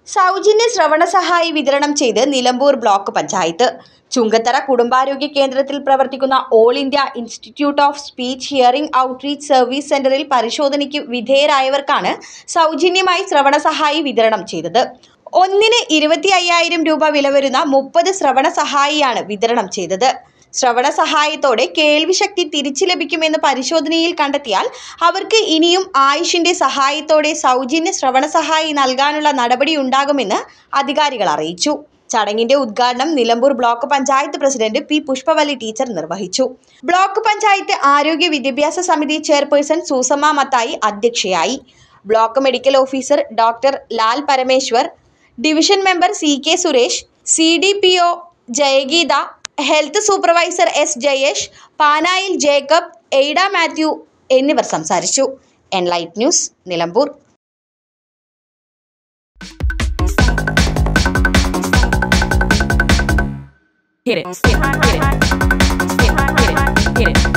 സൗജന്യ ശ്രവണ സഹായി വിതരണം ചെയ്ത് നിലമ്പൂർ ബ്ലോക്ക് പഞ്ചായത്ത് ചുങ്കത്തറ കുടുംബാരോഗ്യ കേന്ദ്രത്തിൽ പ്രവർത്തിക്കുന്ന All India Institute of Speech Hearing outreach service സെന്ററിൽ പരിശോധനയ്ക്ക് വിധേയരായവർക്കാണ് സൗജന്യമായി ശ്രവണ സഹായി വിതരണം ചെയ്തത് ഒന്നിന് ഇരുപത്തി അയ്യായിരം രൂപ വില വരുന്ന മുപ്പത് ശ്രവണ സഹായിയാണ് വിതരണം ചെയ്തത് ശ്രവണ സഹായത്തോടെ കേൾവിശക്തി തിരിച്ചു ലഭിക്കുമെന്ന് പരിശോധനയിൽ കണ്ടെത്തിയാൽ അവർക്ക് ഇനിയും ആയുഷിന്റെ സഹായത്തോടെ സൗജന്യ ശ്രവണ സഹായി നൽകാനുള്ള നടപടിയുണ്ടാകുമെന്ന് അധികാരികൾ അറിയിച്ചു ചടങ്ങിന്റെ ഉദ്ഘാടനം Nilambur block panchayat president P Pushpavalli teacher നിർവഹിച്ചു ബ്ലോക്ക് പഞ്ചായത്ത് ആരോഗ്യ വിദ്യാഭ്യാസ സമിതി ചെയർപേഴ്സൺ സൂസമ്മ മത്തായി അധ്യക്ഷയായി block medical officer doctor Lal Parameswar division member C K Suresh C D P O Jayageetha health supervisor S Jayesh Panayil Jacob Aida Mathew എന്നിവർ സംസാരിച്ചു Enlight News Nilambur Hit it, hit it, hit it, hit it, hit it, hit it.